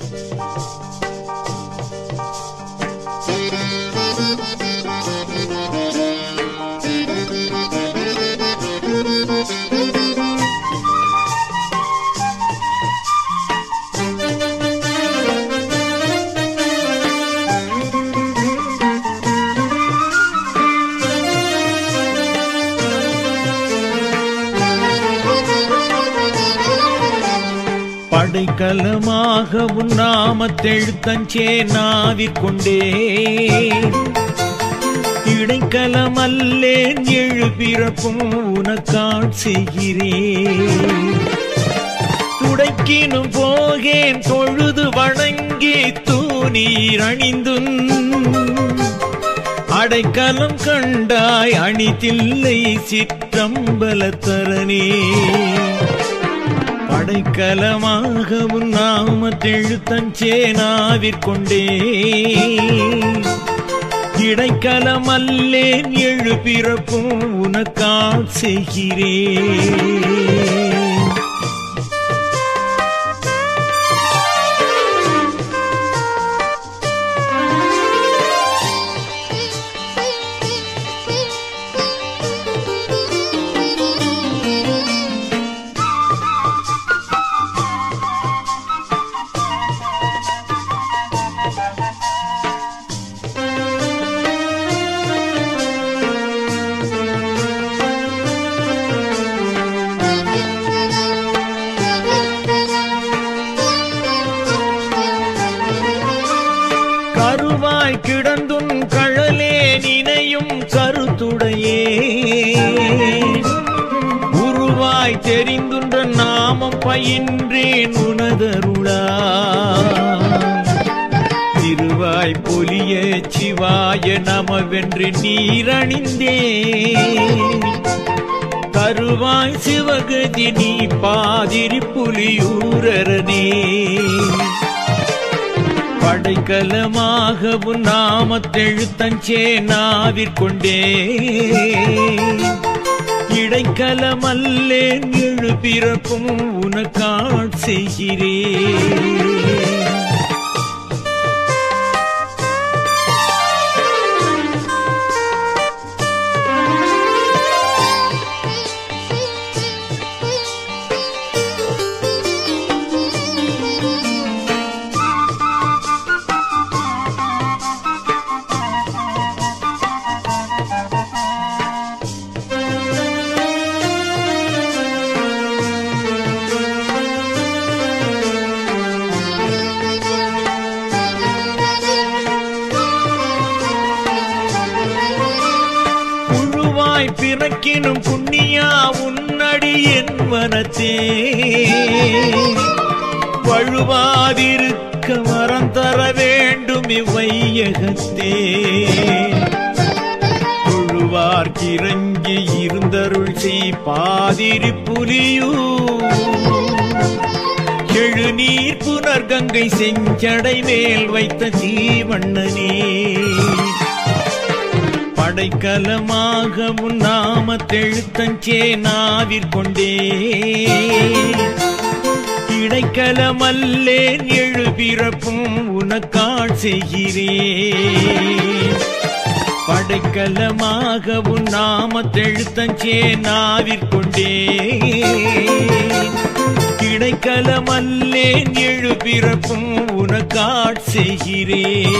படைக்கலமாக உன் நாமத்தெழுத்தஞ்சே நாவிற்கொண்டே இடைக்கலமல்லேன் எழு பிறப்பும் உனக்காட் செய்கிறேன் துடைக்கினும் போகேன் தொழுது வணங்கி தூணீர் அணிந்துன் அடைக்கலம் கண்டாய் அணிதில்லை சிற்றம்பலத்தரனே படைக்கலமாக உன் நாமத்தெழுத்தஞ்சே நாவிற்கொண்டே இடைக்கலமல்லேன் எழு பிறப்பும் உனக்கால் செய்கிறேன் கருவாய் கிடந்துன் கழலே நினையும் கருத்துடையே உருவாய் தெரிந்துன்ற நாமம் பயின்றேன் உனதருளா திருவாய் பொலிய சிவாய நமவென்று நீரணிந்தே கருவாய் சிவகதி நீ பாதிரி புலியூரனே படைக்கலமாக உன் நாமத்தெழுத்தஞ்சே நாவிற்கொண்டே இடைக்கலமல்லேன் எழு பிறப்பும் உனக்காட் செய்கிறேன் புழுவாய் பிறக்கினும் புண்ணியா உன்னடி என் மனத்தே வழுவாதிருக்க வரம் தர வேண்டும் இவ்வையகத்தே புழுவார்க்கிறங்கி இருந்தருள் செய் பாதிரி புலியூ எழுநீர் புனர்கங்கை செஞ்சடை மேல் வைத்த தீவண்ணனே படைக்கலமாக உன் நாமத்தெழுத்தஞ்சே நாவிற்கொண்டே இடைக்கலமல்லேன் எழு பிறப்பும் உனக்காட் செய்கிறேன் படைக்கலமாக உன் நாமத்தெழுத்தஞ்சே நாவிற்கொண்டே இடைக்கலமல்லேன் எழு பிறப்பும் உனக்காட் செய்கிறேன்